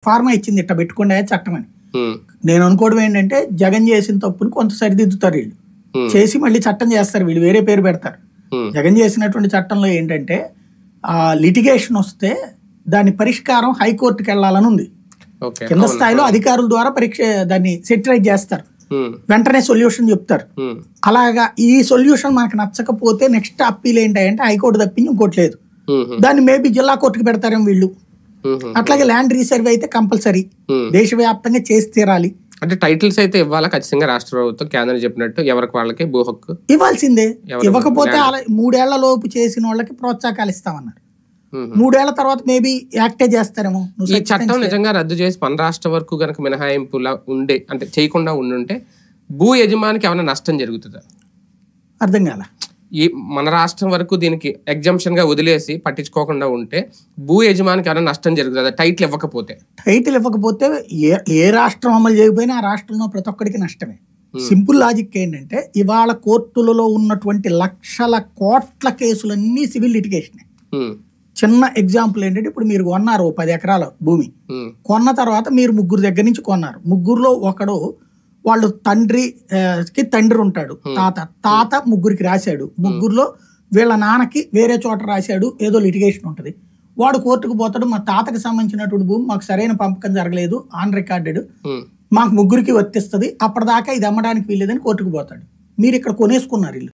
Pharma ఇచ్చింది ఇట్ట పెట్టుకోండి ఆ చట్టం అని ఉమ్, నేను అనుకోవడం ఏంటంటే జగన్ చేసిన తప్పుని కొంత సరిదిద్దుతారు వీళ్ళు ఉమ్, చేసి మళ్ళీ చట్టం చేస్తారు వీళ్ళు వేరే పేరు పెడతారు ఉమ్, జగన్ చేసినటువంటి చట్టంలో ఏంటంటే ఆ లిటిగేషన్ వస్తే దాని పరిష్కారం హైకోర్టుకి వెళ్ళాలని ఉంది ఓకే కింద స్థాయిలో అధికారుల ద్వారా పరీక్ష దాన్ని సెటిలైజ్ చేస్తారు ఉమ్, వెంటనే సొల్యూషన్ చెప్తారు ఉమ్, అలాగా ఈ సొల్యూషన్ మనకు నచ్చకపోతే నెక్స్ట్ అప్పీల్ ఏంటంటే హైకోర్టు తప్పించి ఇంకోటి లేదు ఉమ్, ఉమ్, దాన్ని మేబీ జిల్లా కోర్టుకి పెడతారేమో వీళ్ళు ఉమ్, ఉమ్. అట్లాగే ల్యాండ్ రీసర్వే అయితే కంపల్సరీ Hmm. దేశవ్యాప్తంగా చేసి తీరాలి అంటే టైటిల్స్ అయితే ఇవ్వాలా ఖచ్చితంగా రాష్ట్ర ప్రభుత్వం కేంద్రం చెప్పినట్టు ఎవరికి వాళ్ళకి భూ హక్కు ఇవ్వాల్సిందే ఎవరు ఇవ్వకపోతే land? అలా మూడేళ్ల లోపు చేసిన వాళ్ళకి ప్రోత్సాహకాలు ఇస్తామన్నారు ఉమ్, మూడేళ్ల తర్వాత మేబీ యాక్టే చేస్తారేమో నువ్వు ఈ ఖచ్చితంగా చట్టం చేయాలి. నిజంగా రద్దు చేసి మన రాష్ట్ర వరకు గనక మినహాయింపులా ఉండే అంటే చేయకుండా ఉండుంటే భూ యజమానికి ఏమైనా నష్టం జరుగుతుందా అర్థం కాల ఈ మన రాష్ట్రం వరకు దీనికి ఎగ్జంప్షన్ గా వదిలేసి పట్టించుకోకుండా ఉంటే భూ యజమానికి ఏమైనా నష్టం జరుగుతుందా టైటిల్ ఇవ్వకపోతే టైటిల్ ఇవ్వకపోతే ఏ ఏ రాష్ట్రం అమలు చేయకపోయినా ఆ రాష్ట్రంలో ప్రతి ఒక్కడికి నష్టమే సింపుల్ లాజిక్ ఏంటంటే ఇవాళ కోర్టులలో ఉన్నటువంటి లక్షల కోట్ల కేసులన్నీ సివిల్ లిటిగేషన్ ఉమ్, చిన్న ఎగ్జాంపుల్ ఏంటంటే ఇప్పుడు మీరు కొన్నారు ఓ పది ఎకరాల భూమి ఉమ్, కొన్న తర్వాత మీరు ముగ్గురు దగ్గర నుంచి కొన్నారు ముగ్గురులో ఒకడు వాళ్ళు తండ్రి ఆ, కి తండ్రి ఉంటాడు తాత తాత ముగ్గురికి రాశాడు ముగ్గురులో వీళ్ళ నాన్నకి వేరే చోట రాశాడు ఏదో లిటిగేషన్ ఉంటుంది వాడు కోర్టుకు పోతాడు మా తాతకి సంబంధించినటువంటి భూమి మాకు సరైన పంపకం జరగలేదు ఆన్ రికార్డెడ్ ఉమ్, మాకు ముగ్గురికి వర్తిస్తుంది అప్పటిదాకా ఇది అమ్మడానికి వీల్లేదని కోర్టుకు పోతాడు మీరు ఇక్కడ కొనేసుకున్నారు ఇల్లు